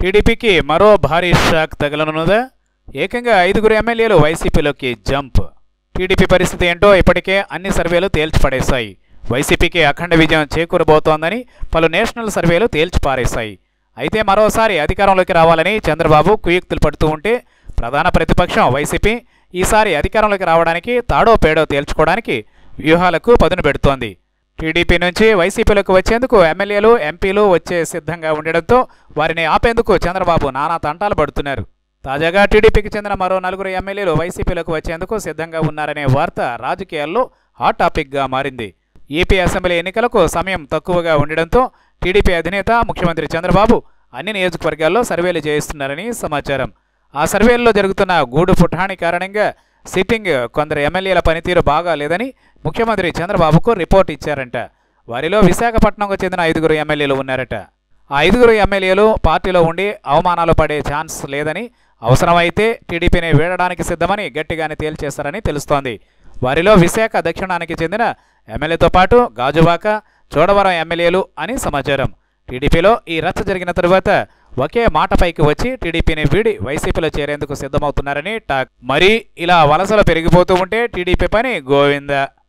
టీడీపీకి మరో భారీ షాక్ తగలనున్నదా ఏకంగా ఐదుగురు ఎమ్మెల్యేలు వైసీపీలోకి జంప్ టీడీపీ పరిస్థితి ఏంటో ఇప్పటికే అన్ని సర్వేలు తేల్చిపడేశాయి వైసీపీకి అఖండ విజయం చేకూరబోతోందని పలు నేషనల్ సర్వేలు తేల్చిపారేశాయి అయితే మరోసారి అధికారంలోకి రావాలని చంద్రబాబు కుయుక్తులు పడుతూ ఉంటే ప్రధాన ప్రతిపక్షం వైసీపీ ఈసారి అధికారంలోకి రావడానికి తాడో పేడో తేల్చుకోవడానికి వ్యూహాలకు పదును పెడుతోంది టీడీపీ నుంచి వైసీపీలోకి వచ్చేందుకు ఎమ్మెల్యేలు ఎంపీలు వచ్చే సిద్ధంగా ఉండడంతో వారిని ఆపేందుకు చంద్రబాబు నానా తంటాలు పడుతున్నారు తాజాగా టీడీపీకి చెందిన మరో నలుగురు ఎమ్మెల్యేలు వైసీపీలోకి వచ్చేందుకు సిద్ధంగా ఉన్నారనే వార్త రాజకీయాల్లో హాట్ టాపిక్గా మారింది ఏపీ అసెంబ్లీ ఎన్నికలకు సమయం తక్కువగా ఉండడంతో టీడీపీ అధినేత ముఖ్యమంత్రి చంద్రబాబు అన్ని నియోజకవర్గాల్లో సర్వేలు చేయిస్తున్నారని సమాచారం ఆ సర్వేల్లో జరుగుతున్న గూడు పుఠాణి కారణంగా సిట్టింగ్ కొందరు ఎమ్మెల్యేల పనితీరు బాగా లేదని ముఖ్యమంత్రి చంద్రబాబుకు రిపోర్ట్ ఇచ్చారంట వారిలో విశాఖపట్నంకు చెందిన ఐదుగురు ఎమ్మెల్యేలు ఉన్నారట ఆ ఐదుగురు ఎమ్మెల్యేలు పార్టీలో ఉండి అవమానాలు పడే ఛాన్స్ లేదని అవసరమైతే టీడీపీని వీడడానికి సిద్ధమని గట్టిగానే తేల్చేస్తారని తెలుస్తోంది వారిలో విశాఖ దక్షిణానికి చెందిన ఎమ్మెల్యేతో పాటు గాజువాక చోడవరం ఎమ్మెల్యేలు అని సమాచారం టీడీపీలో ఈ రచ్చ జరిగిన తరువాత ఒకే మాటపైకి వచ్చి టీడీపీని వీడి వైసీపీలో చేరేందుకు సిద్ధమవుతున్నారని టాక్ మరి ఇలా వలసలు పెరిగిపోతూ ఉంటే టీడీపీ పని గోవింద